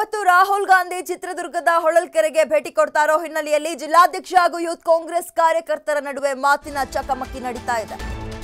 ಇವತ್ತು ರಾಹುಲ್ ಗಾಂಧಿ ಚಿತ್ರದುರ್ಗದ ಹೊಳಲ್ಕೆರೆಗೆ ಭೇಟಿ ಕೊಡ್ತಾ ಇರೋ ಹಿನ್ನೆಲೆಯಲ್ಲಿ ಜಿಲ್ಲಾಧ್ಯಕ್ಷ ಹಾಗೂ ಯೂತ್ ಕಾಂಗ್ರೆಸ್ ಕಾರ್ಯಕರ್ತರ ನಡುವೆ ಮಾತಿನ ಚಕಮಕಿ ನಡೀತಾ ಇದೆ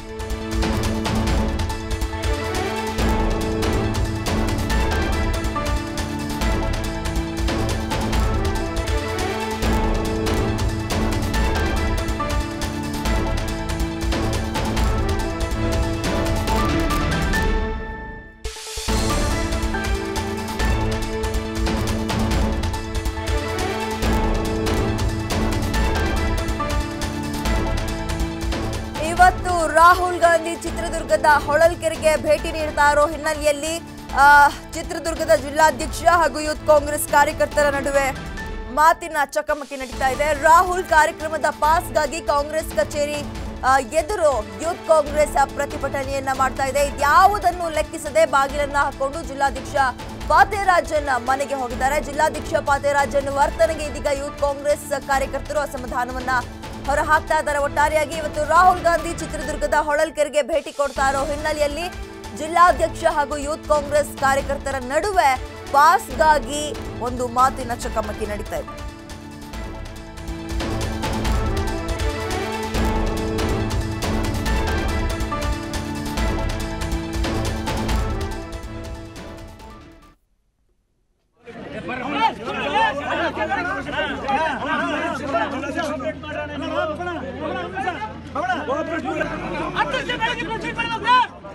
ಇವತ್ತು ರಾಹುಲ್ ಗಾಂಧಿ ಚಿತ್ರದುರ್ಗದ ಹೊಳಲ್ಕೆರೆಗೆ ಭೇಟಿ ನೀಡ್ತಾ ಇರೋ ಹಿನ್ನೆಲೆಯಲ್ಲಿ ಆ, ಚಿತ್ರದುರ್ಗದ ಜಿಲ್ಲಾಧ್ಯಕ್ಷ ಹಾಗೂ ಯೂತ್ ಕಾಂಗ್ರೆಸ್ ಕಾರ್ಯಕರ್ತರ ನಡುವೆ ಮಾತಿನ ಚಕಮಕಿ ನಡೀತಾ ಇದೆ ರಾಹುಲ್ ಕಾರ್ಯಕ್ರಮದ ಪಾಸ್ಗಾಗಿ ಕಾಂಗ್ರೆಸ್ ಕಚೇರಿ ಆ, ಎದುರು ಯೂತ್ ಕಾಂಗ್ರೆಸ್ ಪ್ರತಿಭಟನೆಯನ್ನ ಮಾಡ್ತಾ ಇದೆ ಇದ್ಯಾವುದನ್ನು ಲೆಕ್ಕಿಸದೆ ಬಾಗಿಲನ್ನ ಹಾಕೊಂಡು ಜಿಲ್ಲಾಧ್ಯಕ್ಷ ಪಾತೇರಾಜನ್ ಮನೆಗೆ ಹೋಗಿದ್ದಾರೆ ಜಿಲ್ಲಾಧ್ಯಕ್ಷ ಪಾತೇರಾಜನ್ ವರ್ತನೆಗೆ ಇದೀಗ ಯೂತ್ ಕಾಂಗ್ರೆಸ್ ಕಾರ್ಯಕರ್ತರು ಅಸಮಾಧಾನವನ್ನ ಹೊರ ಹಾಕ್ತಾ ಇದ್ದಾರೆ ಒಟ್ಟಾರೆಯಾಗಿ ಇವತ್ತು ರಾಹುಲ್ ಗಾಂಧಿ ಚಿತ್ರದುರ್ಗದ ಹೊಳಲ್ಕೆರೆಗೆ ಭೇಟಿ ಕೊಡ್ತಾ ಇರೋ ಹಿನ್ನೆಲೆಯಲ್ಲಿ ಜಿಲ್ಲಾಧ್ಯಕ್ಷ ಹಾಗೂ ಯೂತ್ ಕಾಂಗ್ರೆಸ್ ಕಾರ್ಯಕರ್ತರ ನಡುವೆ ಪಾಸ್ಗಾಗಿ ಒಂದು ಮಾತಿನ ಚಕಮಕಿ ನಡೀತಾ ಇದೆ ಹತ್ತು ಬೆಳಗ್ಗೆ ಪ್ರೊಸೀಡ್ ಮಾಡೋದು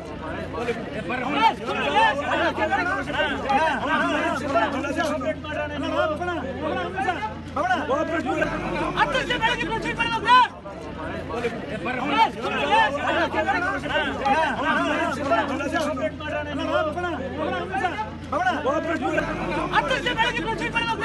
ಹತ್ತು ಬೆಳಗ್ಗೆ ಪ್ರೊಸೀಡ್ ಮಾಡೋದು ಹತ್ತು ಬೆಳಗ್ಗೆ ಪ್ರೊಸೀಡ್ ಮಾಡೋದು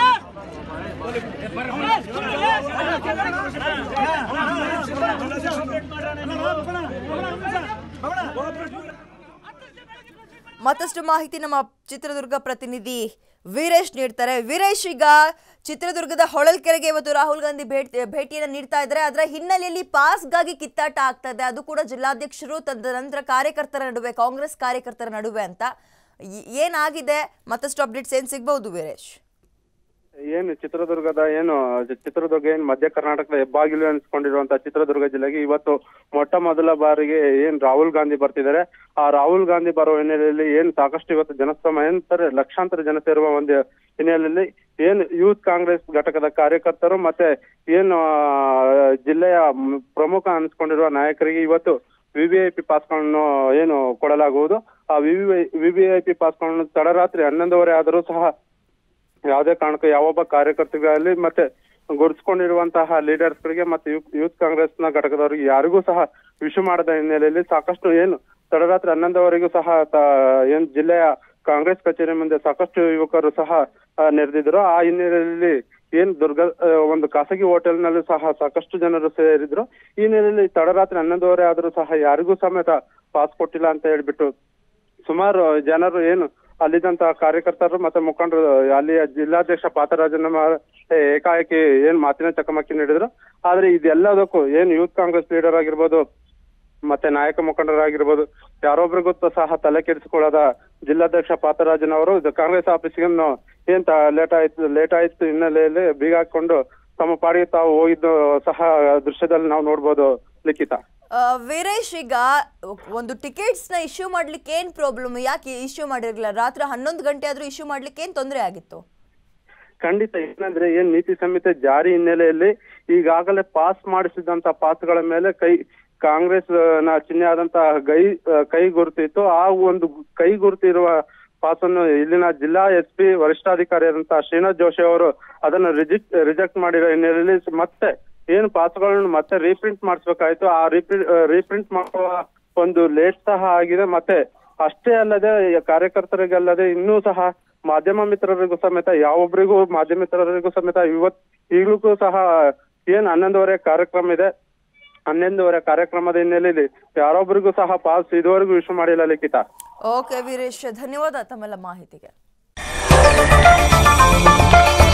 ಮತ್ತಷ್ಟು ಮಾಹಿತಿ ನಮ್ಮ ಚಿತ್ರದುರ್ಗ ಪ್ರತಿನಿಧಿ ವೀರೇಶ್ ನೀಡ್ತಾರೆ ವೀರೇಶ್ ಈಗ ಚಿತ್ರದುರ್ಗದ ಹೊಳಲ್ಕೆರೆಗೆ ಇವತ್ತು ರಾಹುಲ್ ಗಾಂಧಿ ಭೇಟಿ ಭೇಟಿಯನ್ನು ನೀಡ್ತಾ ಇದ್ದಾರೆ ಅದರ ಹಿನ್ನೆಲೆಯಲ್ಲಿ ಪಾಸ್ಗಾಗಿ ಕಿತ್ತಾಟ ಆಗ್ತಾ ಇದೆ ಅದು ಕೂಡ ಜಿಲ್ಲಾಧ್ಯಕ್ಷರು ತದನಂತರ ಕಾರ್ಯಕರ್ತರ ನಡುವೆ ಕಾಂಗ್ರೆಸ್ ಕಾರ್ಯಕರ್ತರ ನಡುವೆ ಅಂತ ಈ- ಏನಾಗಿದೆ ಮತ್ತಷ್ಟು ಅಪ್ಡೇಟ್ಸ್ ಏನ್ ಸಿಗ್ಬಹುದು ವೀರೇಶ್ ಏನು ಚಿತ್ರದುರ್ಗದ ಏನು ಜ- ಚಿತ್ರದುರ್ಗ ಏನು ಮಧ್ಯ ಕರ್ನಾಟಕದ ಹೆಬ್ಬಾಗಿಲು ಅನ್ಸ್ಕೊಂಡಿರುವಂತ ಚಿತ್ರದುರ್ಗ ಜಿಲ್ಲೆಗೆ ಇವತ್ತು ಮೊಟ್ಟ ಮೊದಲ ಬಾರಿಗೆ ಏನ್ ರಾಹುಲ್ ಗಾಂಧಿ ಬರ್ತಿದ್ದಾರೆ ಆ ರಾಹುಲ್ ಗಾಂಧಿ ಬರೋ ಹಿನ್ನೆಲೆಯಲ್ಲಿ ಏನ್ ಸಾಕಷ್ಟು ಇವತ್ತು ಜನಸ್ತಮಯಂತರ ಲಕ್ಷಾಂತರ ಜನ ಸೇರುವ ಒಂದು ಹಿನ್ನೆಲೆಯಲ್ಲಿ ಏನ್ ಯೂತ್ ಕಾಂಗ್ರೆಸ್ ಘಟಕದ ಕಾರ್ಯಕರ್ತರು ಮತ್ತೆ ಏನು ಆ, ಜಿಲ್ಲೆಯ ಮ್- ಪ್ರಮುಖ ಅನ್ಸ್ಕೊಂಡಿರುವ ನಾಯಕರಿಗೆ ಇವತ್ತು ವಿವಿಐಪಿ ಪಾಸ್ಗಳನ್ನು ಏನು ಕೊಡಲಾಗುವುದು ಆ ವಿವಿ ವಿವಿಐಪಿ ಪಾಸ್ಗಳನ್ನು ತಡರಾತ್ರಿ ಹನ್ನೊಂದುವರೆ ಆದರೂ ಸಹ ಯಾವುದೇ ಕಾರಣಕ್ಕೂ ಯಾವೊಬ್ಬ ಕಾರ್ಯಕರ್ತರಲ್ಲಿ ಮತ್ತೆ ಗುರುತಿಸಿಕೊಂಡಿರುವಂತಹ ಲೀಡರ್ಸ್ ಗಳಿಗೆ ಮತ್ತೆ ಯೂತ್ ಯೂತ್ ಕಾಂಗ್ರೆಸ್ ನ ಘಟಕದವರಿಗೆ ಯಾರಿಗೂ ಸಹ ವಿಶು ಮಾಡದ ಹಿನ್ನೆಲೆಯಲ್ಲಿ ಸಾಕಷ್ಟು ಏನು ತಡರಾತ್ರಿ ಹನ್ನೊಂದವರೆಗೂ ಸಹ ತ- ಏನ್ ಜಿಲ್ಲೆಯ ಕಾಂಗ್ರೆಸ್ ಕಚೇರಿ ಮುಂದೆ ಸಾಕಷ್ಟು ಯುವಕರು ಸಹ ಆ, ನೆರೆದಿದ್ರು ಆ ಹಿನ್ನೆಲೆಯಲ್ಲಿ ಏನ್ ದುರ್ಗ ಆ, ಒಂದು ಖಾಸಗಿ ಹೋಟೆಲ್ ನಲ್ಲೂ ಸಹ ಸಾಕಷ್ಟು ಜನರು ಸೇರಿದ್ರು ಈ ಹಿನ್ನೆಲೆಯಲ್ಲಿ ತಡರಾತ್ರಿ ಹನ್ನೊಂದುವರೆ ಆದ್ರೂ ಸಹ ಯಾರಿಗೂ ಸಮೇತ ಪಾಸ್ ಕೊಟ್ಟಿಲ್ಲ ಅಂತ ಹೇಳ್ಬಿಟ್ಟು ಸುಮಾರು ಜನರು ಏನು ಅಲ್ಲಿದ್ದಂತ ಕಾರ್ಯಕರ್ತರು ಮತ್ತೆ ಮುಖಂಡರು ಅಲ್ಲಿಯ ಜಿಲ್ಲಾಧ್ಯಕ್ಷ ಪಾತರಾಜನ ಮ- ಏಕಾಏಕಿ ಏನ್ ಮಾತಿನ ಚಕಮಕಿ ನೀಡಿದ್ರು ಆದ್ರೆ ಇದೆಲ್ಲದಕ್ಕೂ ಏನ್ ಯೂತ್ ಕಾಂಗ್ರೆಸ್ ಲೀಡರ್ ಆಗಿರ್ಬೋದು ಮತ್ತೆ ನಾಯಕ ಮುಖಂಡರಾಗಿರ್ಬೋದು ಯಾರೊಬ್ರಿಗೂ ಸಹ ತಲೆ ಕೆಡಿಸಿಕೊಳ್ಳದ ಜಿಲ್ಲಾಧ್ಯಕ್ಷ ಪಾತರಾಜನ್ ಅವರು ಇದು ಕಾಂಗ್ರೆಸ್ ಆಫೀಸ್ಗೆ ಏನ್ ಲೇಟ್ ಆಯ್ತು ಲೇಟ್ ಆಯ್ತು ಹಿನ್ನೆಲೆಯಲ್ಲಿ ಬೀಗ ಹಾಕೊಂಡು ತಮ್ಮ ಪಾಡಿಗೆ ತಾವು ಹೋಗಿದ್ದು ಸಹ ದೃಶ್ಯದಲ್ಲಿ ನಾವು ನೋಡ್ಬೋದು ಲಿಖಿತ ಆ, ವೀರೇಶ್ ಈಗ ಒಂದು ಟಿಕೆಟ್ಸ್ ನ ಇಶ್ಯೂ ಮಾಡ್ಲಿಕ್ಕೆ ಏನ್ ಪ್ರಾಬ್ಲಮ್ ಯಾಕೆ ಇಶ್ಯೂ ಮಾಡಿರ್ಲಿಲ್ಲ ರಾತ್ರಿ ಹನ್ನೊಂದು ಗಂಟೆ ಆದ್ರೂ ಇಶ್ಯೂ ಮಾಡ್ಲಿಕ್ಕೆ ಏನ್ ತೊಂದರೆ ಆಗಿತ್ತು ಖಂಡಿತ ಏನಂದ್ರೆ ಏನ್ ನೀತಿ ಸಂಹಿತೆ ಜಾರಿ ಹಿನ್ನೆಲೆಯಲ್ಲಿ ಈಗಾಗಲೇ ಪಾಸ್ ಮಾಡಿಸಿದಂತ ಪಾಸ್ಗಳ ಮೇಲೆ ಕೈ ಕಾಂಗ್ರೆಸ್ ನ ಚಿಹ್ನೆ ಆದಂತಹ ಗೈ ಕೈ ಗುರುತಿತ್ತು ಆ ಒಂದು ಕೈ ಗುರುತಿರುವ ಪಾಸ್ ಅನ್ನು ಇಲ್ಲಿನ ಜಿಲ್ಲಾ ಎಸ್ ಪಿ ವರಿಷ್ಠಾಧಿಕಾರಿಯಾದಂತಹ ಶ್ರೀನಾಥ್ ಜೋಶಿ ಅವರು ಅದನ್ನು ರಿಜೆಕ್ಟ್ ರಿಜೆಕ್ಟ್ ಮಾಡಿರೋ ಹಿನ್ನೆಲೆಯಲ್ಲಿ ಮತ್ತೆ ಏನು ಪಾಸ್ಗಳನ್ನು ಮತ್ತೆ ರೀಪ್ರಿಂಟ್ ಮಾಡಿಸ್ಬೇಕಾಯ್ತು ಆ ರೀಪ್ರಿಂಟ್ ರೀಪ್ರಿಂಟ್ ಮಾಡುವ ಒಂದು ಲೇಟ್ ಸಹ ಆಗಿದೆ ಮತ್ತೆ ಅಷ್ಟೇ ಅಲ್ಲದೆ ಈ ಕಾರ್ಯಕರ್ತರಿಗಲ್ಲದೆ ಇನ್ನೂ ಸಹ ಮಾಧ್ಯಮ ಮಿತ್ರರಿಗೂ ಸಮೇತ ಯಾವೊಬ್ಬರಿಗೂ ಮಾಧ್ಯಮ ಮಿತ್ರರಿಗೂ ಸಮೇತ ಇವತ್ ಈಗಲೂ ಸಹ ಏನ್ ಹನ್ನೊಂದುವರೆ ಕಾರ್ಯಕ್ರಮ ಇದೆ ಹನ್ನೊಂದುವರೆ ಕಾರ್ಯಕ್ರಮದ ಹಿನ್ನೆಲೆಯಲ್ಲಿ ಯಾರೊಬ್ಬರಿಗೂ ಸಹ ಪಾಸ್ ಇದುವರೆಗೂ ಇಶ್ಯೂ ಮಾಡಿಲ್ಲ ಲಿಖಿತ ಓಕೆ ವೀರೇಶ್ ಧನ್ಯವಾದ ತಮ್ಮೆಲ್ಲ ಮಾಹಿತಿಗೆ